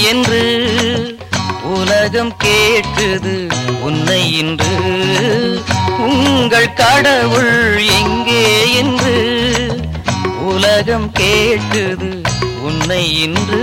என்று உலகம் கேட்குது உன்னை இன்று உங்கள் கடவுள் எங்கே என்று உலகம் கேட்குது உன்னை இன்று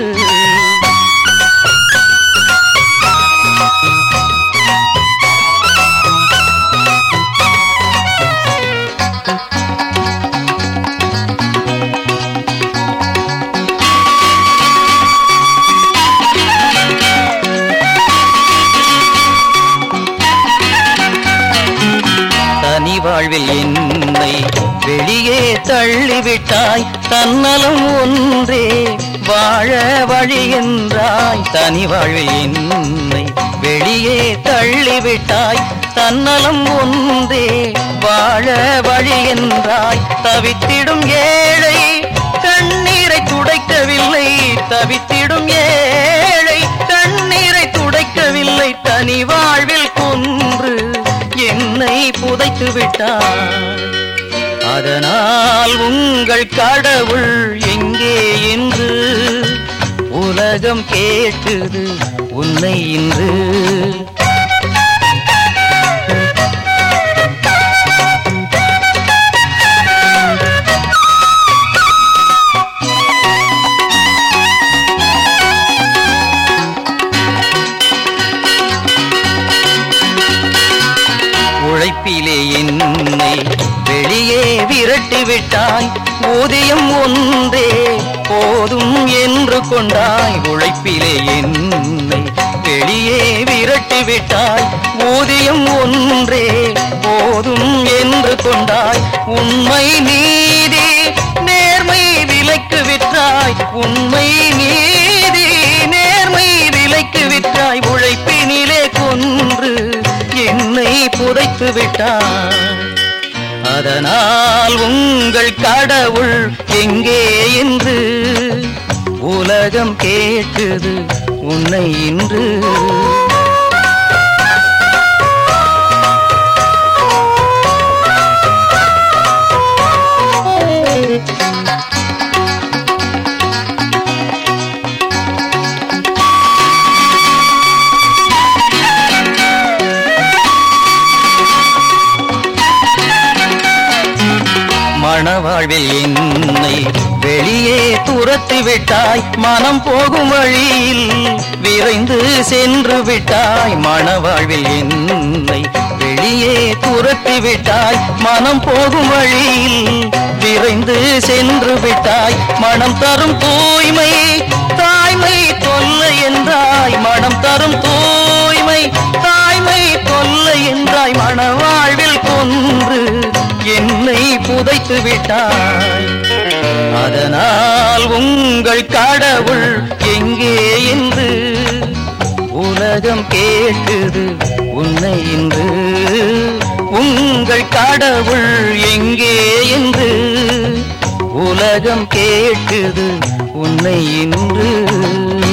தனி வாழ்வில் என்னை வெளியே தள்ளிவிட்டாய் தன்னலம் ஒன்றே வாழ வழி என்றாய் தனி வாழ்வில் என்னை வெளியே தள்ளிவிட்டாய் தன்னலம் ஒன்றே வாழ வழி என்றாய் தவித்திடும் ஏழை கண்ணீரை துடைக்கவில்லை தவித்திடும் ஏழை கண்ணீரை துடைக்கவில்லை தனி வாழ்வில் கொன்று என்னை புதைத்து விட்டார் அதனால் உங்கள் கடவுள் எங்கே என்று உலகம் கேட்குது உன்னை இன்று உழைப்பிலே என்னை வெளியே விரட்டி விட்டாய் ஊதியம் ஒன்றே போதும் என்று கொண்டாய் உழைப்பிலே என்னை வெளியே விரட்டி விட்டாய் ஊதியம் ஒன்றே போதும் என்று கொண்டாய் உண்மை நீதி நேர்மை விலைக்கு விற்றாய் உண்மை நீதி நேர்மை விலைக்கு விற்றாய் உழைப்பினிலே கொன்று என்னை புதைத்து விட்டாய் அதனால் உங்கள் கடவுள் எங்கே என்று உலகம் கேட்குது உன்னை இன்று மணவாழ்வில் என்னை வெளியே துரத்தி விட்டாய் மனம் போகும் வழியில் விரைந்து சென்று விட்டாய் மணவாழ்வில் என்னை வெளியே துரத்தி விட்டாய் மனம் போகும் வழியில் விரைந்து சென்று விட்டாய் மனம் தரும் தூய்மை தாய்மை தொல்லை என்றாய் மனம் தரும் தூய்மை தாய்மை தொல்லை என்றாய் மணவாழ்வில் கொன்று என்னை புதைத்து விட்டாய் அதனால் உங்கள் கடவுள் எங்கே என்று உலகம் கேட்குது உன்னை இன்று உங்கள் கடவுள் எங்கே என்று உலகம் கேட்குது உன்னை இன்று